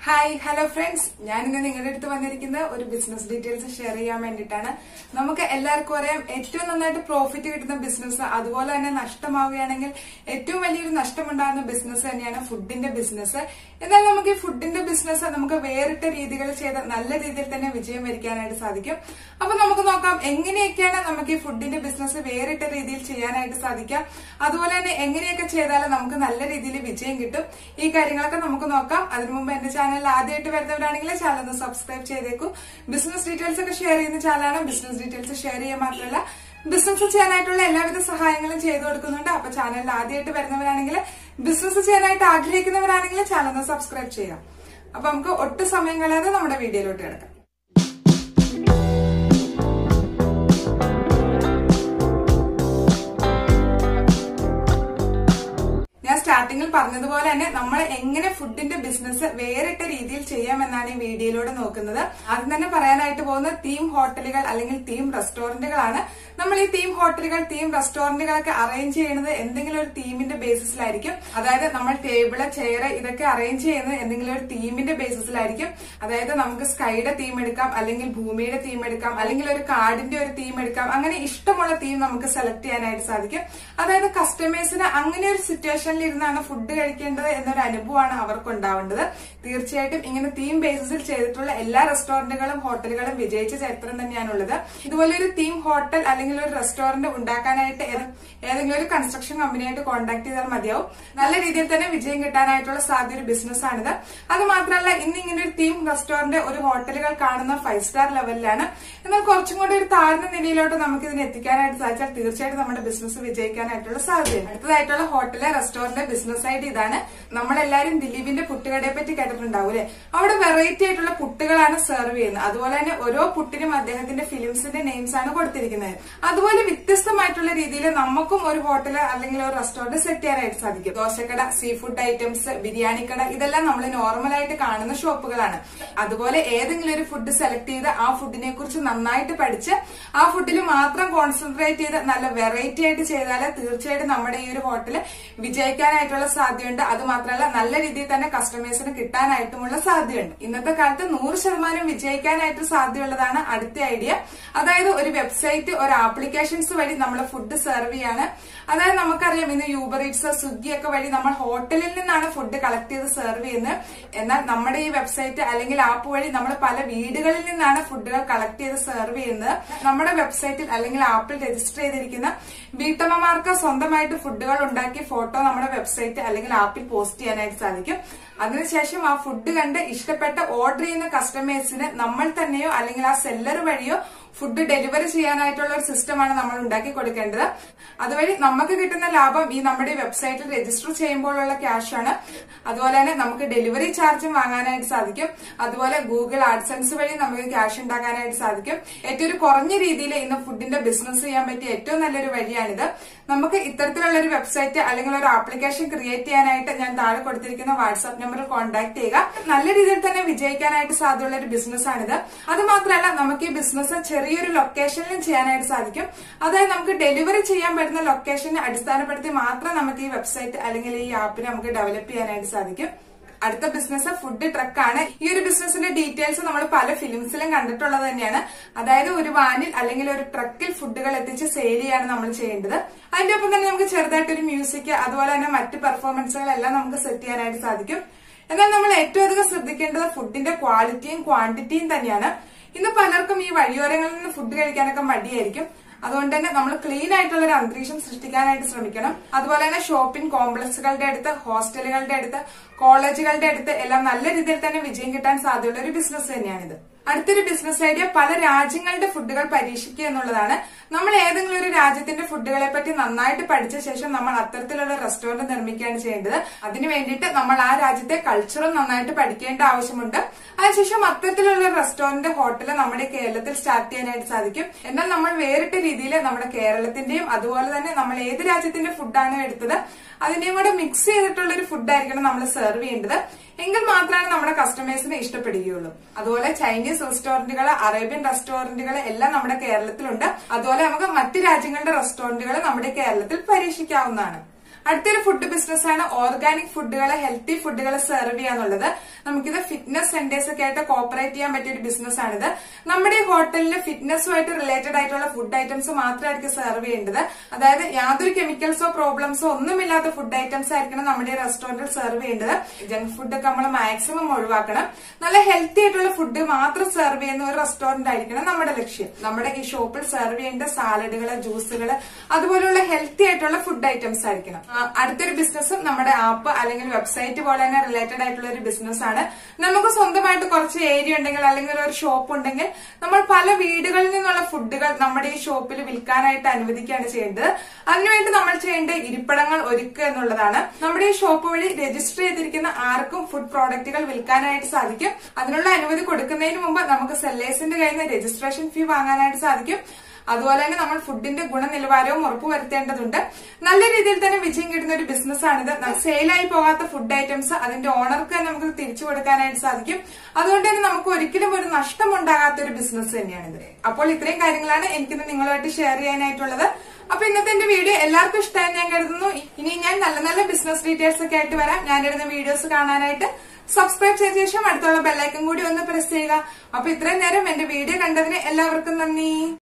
hi hello friends ഞാൻ ഇന്ന് നിങ്ങളുടെ അടുത്ത് വന്നിരിക്കുന്ന ഒരു ബിസിനസ് ഡീറ്റെയിൽസ് ഷെയർ ചെയ്യാൻ വേണ്ടിയിട്ടാണ് നമുക്ക് എല്ലാവർക്കും അറിയാം ഏറ്റവും നന്നായിട്ട് പ്രോഫിറ്റ് കിട്ടുന്ന ബിസിനസ് അതുപോലെ തന്നെ നഷ്ടമാവുകയാണെങ്കിൽ ഏറ്റവും വലിയൊരു നഷ്ടമുണ്ടാകുന്ന ബിസിനസ് തന്നെയാണ് ഫുഡിന്റെ ബിസിനസ് എന്നാൽ നമുക്ക് ഈ ഫുഡിന്റെ ബിസിനസ് നമുക്ക് വേറിട്ട രീതികൾ ചെയ്ത് നല്ല രീതിയിൽ തന്നെ വിജയം വരിക്കാനായിട്ട് സാധിക്കും അപ്പൊ നമുക്ക് നോക്കാം എങ്ങനെയൊക്കെയാണ് നമുക്ക് ഈ ഫുഡിന്റെ ബിസിനസ് വേറിട്ട രീതിയിൽ ചെയ്യാനായിട്ട് സാധിക്കാം അതുപോലെ തന്നെ എങ്ങനെയൊക്കെ ചെയ്താൽ നമുക്ക് നല്ല രീതിയിൽ വിജയം കിട്ടും ഈ കാര്യങ്ങളൊക്കെ നമുക്ക് നോക്കാം അതിനു മുമ്പ് എന്റെ ചാനൽ ആദ്യമായിട്ട് വരുന്നവരാണെങ്കിൽ ചാനൽ ഒന്ന് സബ്സ്ക്രൈബ് ചെയ്തേക്കും ബിസിനസ് ഡീറ്റെയിൽസ് ഒക്കെ ഷെയർ ചെയ്യുന്ന ചാനലാണ് ബിസിനസ് ഡീറ്റെയിൽസ് ഷെയർ ചെയ്യാൻ മാത്രമല്ല ബിസിനസ് ചെയ്യാനായിട്ടുള്ള എല്ലാവിധ സഹായങ്ങളും ചെയ്തു കൊടുക്കുന്നുണ്ട് അപ്പൊ ചാനലിൽ ആദ്യമായിട്ട് വരുന്നവരാണെങ്കിൽ ബിസിനസ് ചെയ്യാനായിട്ട് ആഗ്രഹിക്കുന്നവരാണെങ്കിൽ ചാനൽ ഒന്ന് സബ്സ്ക്രൈബ് ചെയ്യാം അപ്പൊ നമുക്ക് ഒട്ടും സമയം കളയാതെ നമ്മുടെ വീഡിയോയിലോട്ട് കിടക്കാം ഞാൻ സ്റ്റാർട്ടിങ്ങിൽ പറഞ്ഞതുപോലെ തന്നെ നമ്മൾ എങ്ങനെ ഫുഡിന്റെ ബിസിനസ് വേറിട്ട രീതിയിൽ ചെയ്യാമെന്നാണ് ഈ വീഡിയോയിലൂടെ നോക്കുന്നത് ആദ്യം തന്നെ പറയാനായിട്ട് പോകുന്ന തീം ഹോട്ടലുകൾ അല്ലെങ്കിൽ തീം റെസ്റ്റോറന്റുകളാണ് നമ്മൾ ഈ തീം ഹോട്ടലുകൾ തീം റെസ്റ്റോറന്റുകളൊക്കെ അറേഞ്ച് ചെയ്യുന്നത് എന്തെങ്കിലും ഒരു തീമിന്റെ ബേസിസിലായിരിക്കും അതായത് നമ്മൾ ടേബിള് ചെയർ ഇതൊക്കെ അറേഞ്ച് ചെയ്യുന്നത് എന്തെങ്കിലും ഒരു തീമിന്റെ ബേസിസിലായിരിക്കും അതായത് നമുക്ക് സ്കൈയുടെ തീം എടുക്കാം അല്ലെങ്കിൽ ഭൂമിയുടെ തീം എടുക്കാം അല്ലെങ്കിൽ ഒരു കാർഡിന്റെ ഒരു തീം എടുക്കാം അങ്ങനെ ഇഷ്ടമുള്ള തീം നമുക്ക് സെലക്ട് ചെയ്യാനായിട്ട് സാധിക്കും അതായത് കസ്റ്റമേഴ്സിന് അങ്ങനെ ഒരു സിറ്റുവേഷനിൽ ഇരുന്നാണ് ഫുഡ് കഴിക്കേണ്ടത് എന്നൊരു അനുഭവമാണ് അവർക്ക് ഉണ്ടാവേണ്ടത് തീർച്ചയായിട്ടും ഇങ്ങനെ തീം ബേസിസിൽ ചെയ്തിട്ടുള്ള എല്ലാ റെസ്റ്റോറന്റുകളും ഹോട്ടലുകളും വിജയിച്ച ചരിത്രം തന്നെയാണുള്ളത് ഇതുപോലെ ഒരു തീം ഹോട്ടൽ അല്ലെങ്കിൽ ഒരു റെസ്റ്റോറന്റ് ഉണ്ടാക്കാനായിട്ട് ഏത് ഏതെങ്കിലും ഒരു കൺസ്ട്രക്ഷൻ കമ്പനിയായിട്ട് കോൺടാക്ട് ചെയ്താൽ മതിയാവും നല്ല രീതിയിൽ തന്നെ വിജയം കിട്ടാനായിട്ടുള്ള സാധ്യ ഒരു ബിസിനസ് ആണിത് അത് മാത്രമല്ല ഇന്ന് ഇങ്ങനെ ഒരു തീം റെസ്റ്റോറന്റ് ഒരു ഹോട്ടലുകൾ കാണുന്ന ഫൈവ് സ്റ്റാർ ലെവലിലാണ് എന്നാൽ കുറച്ചും കൂടി ഒരു താഴ്ന്ന നിലയിലോട്ട് നമുക്ക് ഇതിനെ എത്തിക്കാനായിട്ട് സാധിച്ചാൽ തീർച്ചയായിട്ടും നമ്മുടെ ബിസിനസ് വിജയിക്കാനായിട്ടുള്ള സാധ്യതയുണ്ട് അടുത്തതായിട്ടുള്ള ഹോട്ടല് റെസ്റ്റോറന്റ് ബിസിനസ് ആയിട്ട് ഇതാണ് നമ്മളെല്ലാരും ദിലീപിന്റെ പുട്ടുകടയെ പറ്റി കേട്ടിട്ടുണ്ടാവും അല്ലെ അവിടെ വെറൈറ്റി ആയിട്ടുള്ള പുട്ടുകളാണ് സെർവ് ചെയ്യുന്നത് അതുപോലെ തന്നെ ഓരോ പുട്ടിനും അദ്ദേഹത്തിന്റെ ഫിലിംസിന്റെ നെയിംസ് ആണ് കൊടുത്തിരിക്കുന്നത് അതുപോലെ വ്യത്യസ്തമായിട്ടുള്ള രീതിയിൽ നമുക്കും ഒരു ഹോട്ടൽ അല്ലെങ്കിൽ ഒരു റെസ്റ്റോറന്റ് സെറ്റ് ചെയ്യാനായിട്ട് സാധിക്കും ദോശക്കട സീ ഫുഡ് ഐറ്റംസ് ബിരിയാണി കട ഇതെല്ലാം നമ്മൾ നോർമൽ ആയിട്ട് കാണുന്ന ഷോപ്പുകളാണ് അതുപോലെ ഏതെങ്കിലും ഒരു ഫുഡ് സെലക്ട് ചെയ്ത് ആ ഫുഡിനെ കുറിച്ച് നന്നായിട്ട് പഠിച്ച് ആ ഫുഡിൽ മാത്രം കോൺസെൻട്രേറ്റ് ചെയ്ത് നല്ല വെറൈറ്റി ആയിട്ട് ചെയ്താൽ തീർച്ചയായിട്ടും നമ്മുടെ ഈ ഒരു ഹോട്ടൽ വിജയിക്കാനായിട്ടുള്ള സാധ്യതയുണ്ട് അത് മാത്രമല്ല നല്ല രീതിയിൽ തന്നെ കസ്റ്റമേഴ്സിന് കിട്ടാനായിട്ടുമുള്ള സാധ്യതയുണ്ട് ഇന്നത്തെ കാലത്ത് നൂറ് ശതമാനം വിജയിക്കാനായിട്ട് സാധ്യതയുള്ളതാണ് അടുത്ത ഐഡിയ അതായത് ഒരു വെബ്സൈറ്റ് ഒരു ആപ്ലിക്കേഷൻസ് വഴി നമ്മൾ ഫുഡ് സെർവ് ചെയ്യാണ് അതായത് നമുക്കറിയാം ഇന്ന് യൂബർ ഈറ്റ്സ് സ്വിഗ്ഗി ഒക്കെ വഴി നമ്മൾ ഹോട്ടലിൽ നിന്നാണ് ഫുഡ് കളക്ട് ചെയ്ത് സെർവ് ചെയ്യുന്നത് എന്നാൽ നമ്മുടെ ഈ വെബ്സൈറ്റ് അല്ലെങ്കിൽ ആപ്പ് വഴി നമ്മൾ പല വീടുകളിൽ നിന്നാണ് ഫുഡുകൾ കളക്ട് ചെയ്ത് സെർവ് ചെയ്യുന്നത് നമ്മുടെ വെബ്സൈറ്റിൽ അല്ലെങ്കിൽ ആപ്പിൽ രജിസ്റ്റർ ചെയ്തിരിക്കുന്ന വീട്ടമ്മമാർക്ക് സ്വന്തമായിട്ട് ഫുഡുകൾ ഉണ്ടാക്കി ഫോട്ടോ നമ്മുടെ വെബ്സൈറ്റ് അല്ലെങ്കിൽ ആപ്പിൽ പോസ്റ്റ് ചെയ്യാനായിട്ട് സാധിക്കും അതിനുശേഷം ആ ഫുഡ് കണ്ട് ഇഷ്ടപ്പെട്ട ഓർഡർ ചെയ്യുന്ന കസ്റ്റമേഴ്സിന് നമ്മൾ തന്നെയോ അല്ലെങ്കിൽ ആ സെല്ലർ വഴിയോ ഫുഡ് ഡെലിവറി ചെയ്യാനായിട്ടുള്ള ഒരു സിസ്റ്റമാണ് നമ്മൾ ഉണ്ടാക്കി കൊടുക്കേണ്ടത് അതുവഴി നമുക്ക് കിട്ടുന്ന ലാഭം ഈ നമ്മുടെ വെബ്സൈറ്റിൽ രജിസ്റ്റർ ചെയ്യുമ്പോഴുള്ള ക്യാഷ് ആണ് അതുപോലെ തന്നെ നമുക്ക് ഡെലിവറി ചാർജും വാങ്ങാനായിട്ട് സാധിക്കും അതുപോലെ ഗൂഗിൾ ആഡ്സൻസ് വഴി നമുക്ക് ക്യാഷ് ഉണ്ടാക്കാനായിട്ട് സാധിക്കും ഏറ്റവും ഒരു കുറഞ്ഞ രീതിയിൽ ഇന്ന് ഫുഡിന്റെ ബിസിനസ് ചെയ്യാൻ പറ്റിയ ഏറ്റവും നല്ലൊരു വഴിയാണിത് നമുക്ക് ഇത്തരത്തിലുള്ള ഒരു വെബ്സൈറ്റ് അല്ലെങ്കിൽ ഒരു ആപ്ലിക്കേഷൻ ക്രിയേറ്റ് ചെയ്യാനായിട്ട് ഞാൻ താഴെ കൊടുത്തിരിക്കുന്ന വാട്സ്ആപ്പ് നമ്പറിൽ കോൺടാക്ട് ചെയ്യുക നല്ല രീതിയിൽ തന്നെ വിജയിക്കാനായിട്ട് സാധ്യതയുള്ള ഒരു ബിസിനസ് ആണിത് അത് മാത്രമല്ല നമുക്ക് ഈ ബിസിനസ് ചെറിയൊരു ലൊക്കേഷനിലും ചെയ്യാനായിട്ട് സാധിക്കും അതായത് നമുക്ക് ഡെലിവറി ചെയ്യാൻ പറ്റുന്ന ലൊക്കേഷനെ അടിസ്ഥാനപ്പെടുത്തി മാത്രം നമുക്ക് ഈ വെബ്സൈറ്റ് അല്ലെങ്കിൽ ഈ ആപ്പിനെ നമുക്ക് ഡെവലപ്പ് ചെയ്യാനായിട്ട് സാധിക്കും അടുത്ത ബിസിനസ് ഫുഡ് ട്രക്കാണ് ഈ ഒരു ബിസിനസിന്റെ ഡീറ്റെയിൽസ് നമ്മൾ പല ഫിലിംസിലും കണ്ടിട്ടുള്ളത് തന്നെയാണ് അതായത് ഒരു വാനിൽ അല്ലെങ്കിൽ ഒരു ട്രക്കിൽ ഫുഡുകൾ എത്തിച്ച് സെയിൽ ചെയ്യാണ് നമ്മൾ ചെയ്യേണ്ടത് അതിന്റെ ഒപ്പം തന്നെ നമുക്ക് ചെറുതായിട്ട് ഒരു മ്യൂസിക് അതുപോലെ തന്നെ മറ്റ് പെർഫോമൻസുകളെല്ലാം നമുക്ക് സെറ്റ് ചെയ്യാനായിട്ട് സാധിക്കും എന്നാൽ നമ്മൾ ഏറ്റവും അധികം ശ്രദ്ധിക്കേണ്ടത് ഫുഡിന്റെ ക്വാളിറ്റിയും ക്വാണ്ടിറ്റിയും തന്നെയാണ് ഇന്ന് പലർക്കും ഈ വഴിയോരങ്ങളിൽ നിന്ന് ഫുഡ് കഴിക്കാനൊക്കെ മടിയായിരിക്കും അതുകൊണ്ട് തന്നെ നമ്മൾ ക്ലീൻ ആയിട്ടുള്ള ഒരു അന്തരീക്ഷം സൃഷ്ടിക്കാനായിട്ട് ശ്രമിക്കണം അതുപോലെ തന്നെ ഷോപ്പിംഗ് കോംപ്ലക്സുകളുടെ അടുത്ത് ഹോസ്റ്റലുകളുടെ അടുത്ത് കോളേജുകളുടെ അടുത്ത് എല്ലാം നല്ല രീതിയിൽ തന്നെ വിജയം കിട്ടാൻ സാധ്യതയുള്ള ഒരു ബിസിനസ് തന്നെയാണിത് അടുത്തൊരു ബിസിനസ് ഐഡിയ പല രാജ്യങ്ങളുടെ ഫുഡുകൾ പരീക്ഷിക്കുക എന്നുള്ളതാണ് നമ്മൾ ഏതെങ്കിലും ഒരു രാജ്യത്തിന്റെ ഫുഡുകളെ പറ്റി നന്നായിട്ട് പഠിച്ച ശേഷം നമ്മൾ അത്തരത്തിലുള്ള റെസ്റ്റോറന്റ് നിർമ്മിക്കുകയാണ് ചെയ്യേണ്ടത് അതിനു വേണ്ടിയിട്ട് നമ്മൾ ആ രാജ്യത്തെ കൾച്ചറും നന്നായിട്ട് പഠിക്കേണ്ട ആവശ്യമുണ്ട് അതിനുശേഷം അത്തരത്തിലുള്ള റെസ്റ്റോറന്റ് ഹോട്ടൽ നമ്മുടെ കേരളത്തിൽ സ്റ്റാർട്ട് ചെയ്യാനായിട്ട് സാധിക്കും എന്നാൽ നമ്മൾ വേറിട്ട രീതിയിൽ നമ്മുടെ കേരളത്തിന്റെയും അതുപോലെ തന്നെ നമ്മൾ ഏത് രാജ്യത്തിന്റെ ഫുഡാണ് എടുത്തത് അതിന്റെയും കൂടെ മിക്സ് ചെയ്തിട്ടുള്ള ഒരു ഫുഡായിരിക്കണം നമ്മൾ സെർവ് ചെയ്യേണ്ടത് എങ്കിൽ മാത്രമാണ് നമ്മുടെ കസ്റ്റമേഴ്സിനെ ഇഷ്ടപ്പെടുകയുള്ളൂ അതുപോലെ ചൈനീസ് റെസ്റ്റോറന്റുകൾ അറേബ്യൻ റെസ്റ്റോറന്റുകൾ എല്ലാം നമ്മുടെ കേരളത്തിലുണ്ട് അതുപോലെ നമുക്ക് മറ്റ് രാജ്യങ്ങളുടെ റെസ്റ്റോറന്റുകൾ നമ്മുടെ കേരളത്തിൽ പരീക്ഷിക്കാവുന്നതാണ് അടുത്തൊരു ഫുഡ് ബിസിനസ് ആണ് ഓർഗാനിക് ഫുഡുകൾ ഹെൽത്തി ഫുഡുകൾ സെർവ് ചെയ്യാന്നുള്ളത് നമുക്കിത് ഫിറ്റ്നസ് സെന്റേഴ്സ് ഒക്കെ ആയിട്ട് കോപ്പറേറ്റ് ചെയ്യാൻ പറ്റിയ ഒരു ബിസിനസ് ആണിത് നമ്മുടെ ഈ ഹോട്ടലിൽ ഫിറ്റ്നസുമായിട്ട് റിലേറ്റഡ് ആയിട്ടുള്ള ഫുഡ് ഐറ്റംസ് മാത്രമായിരിക്കും സെർവ് ചെയ്യേണ്ടത് അതായത് യാതൊരു കെമിക്കൽസോ പ്രോബ്ലംസോ ഒന്നുമില്ലാത്ത ഫുഡ് ഐറ്റംസ് ആയിരിക്കണം നമ്മുടെ ഈ റെസ്റ്റോറന്റിൽ സെർവ് ചെയ്യേണ്ടത് ജങ്ക് ഫുഡ് ഒക്കെ നമ്മൾ മാക്സിമം ഒഴിവാക്കണം നല്ല ഹെൽത്തി ആയിട്ടുള്ള ഫുഡ് മാത്രം സെർവ് ചെയ്യുന്ന ഒരു റെസ്റ്റോറന്റ് ആയിരിക്കണം നമ്മുടെ ലക്ഷ്യം നമ്മുടെ ഈ ഷോപ്പിൽ സെർവ് ചെയ്യേണ്ട സാലഡുകള് ജ്യൂസുകള് അതുപോലുള്ള ഹെൽത്തി ആയിട്ടുള്ള ഫുഡ് ഐറ്റംസ് ആയിരിക്കണം ആ, അടുത്തൊരു ബിസിനസ്സും നമ്മുടെ ആപ്പ് അല്ലെങ്കിൽ വെബ്സൈറ്റ് പോലെ തന്നെ റിലേറ്റഡ് ആയിട്ടുള്ള ഒരു ബിസിനസ് ആണ് നമുക്ക് സ്വന്തമായിട്ട് കുറച്ച് ഏരിയ ഉണ്ടെങ്കിൽ അല്ലെങ്കിൽ ഒരു ഷോപ്പ് ഉണ്ടെങ്കിൽ നമ്മൾ പല വീടുകളിൽ നിന്നുള്ള ഫുഡുകൾ നമ്മുടെ ഈ ഷോപ്പിൽ വിൽക്കാനായിട്ട് അനുവദിക്കുകയാണ് ചെയ്യേണ്ടത് അതിനുവേണ്ടി നമ്മൾ ചെയ്യേണ്ട ഇരിപ്പിടങ്ങൾ ഒരുക്കുക എന്നുള്ളതാണ് നമ്മുടെ ഈ ഷോപ്പ് വഴി രജിസ്റ്റർ ചെയ്തിരിക്കുന്ന ആർക്കും ഫുഡ് പ്രോഡക്റ്റുകൾ വിൽക്കാനായിട്ട് സാധിക്കും അതിനുള്ള അനുമതി കൊടുക്കുന്നതിന് മുമ്പ് നമുക്ക് സെല്ലേഴ്സിന്റെ കയ്യിൽ നിന്ന് രജിസ്ട്രേഷൻ ഫീ വാങ്ങാനായിട്ട് സാധിക്കും അതുപോലെ തന്നെ നമ്മൾ ഫുഡിന്റെ ഗുണനിലവാരവും ഉറപ്പുവരുത്തേണ്ടതുണ്ട് നല്ല രീതിയിൽ തന്നെ വിജയം കിട്ടുന്ന ഒരു ബിസിനസ് ആണിത് സെയിലായി പോകാത്ത ഫുഡ് ഐറ്റംസ് അതിന്റെ ഓണർക്ക് തന്നെ നമുക്ക് തിരിച്ചു കൊടുക്കാനായിട്ട് സാധിക്കും അതുകൊണ്ട് തന്നെ നമുക്ക് ഒരിക്കലും ഒരു നഷ്ടം ഉണ്ടാകാത്ത ഒരു ബിസിനസ് തന്നെയാണിത് അപ്പോൾ ഇത്രയും കാര്യങ്ങളാണ് എനിക്കിന്ന് നിങ്ങളുമായിട്ട് ഷെയർ ചെയ്യാനായിട്ടുള്ളത് അപ്പൊ ഇന്നത്തെ എന്റെ വീഡിയോ എല്ലാവർക്കും ഇഷ്ടമായി ഞാൻ കരുതുന്നു ഇനി ഞാൻ നല്ല നല്ല ബിസിനസ് ഡീറ്റെയിൽസ് ഒക്കെ ആയിട്ട് വരാം ഞാനിടുന്ന വീഡിയോസ് കാണാനായിട്ട് സബ്സ്ക്രൈബ് ചെയ്ത ശേഷം അടുത്തുള്ള ബെല്ലൈക്കൻ കൂടി ഒന്ന് പ്രസ് ചെയ്യുക അപ്പൊ ഇത്രയും നേരം എന്റെ വീഡിയോ കണ്ടതിന് എല്ലാവർക്കും നന്ദി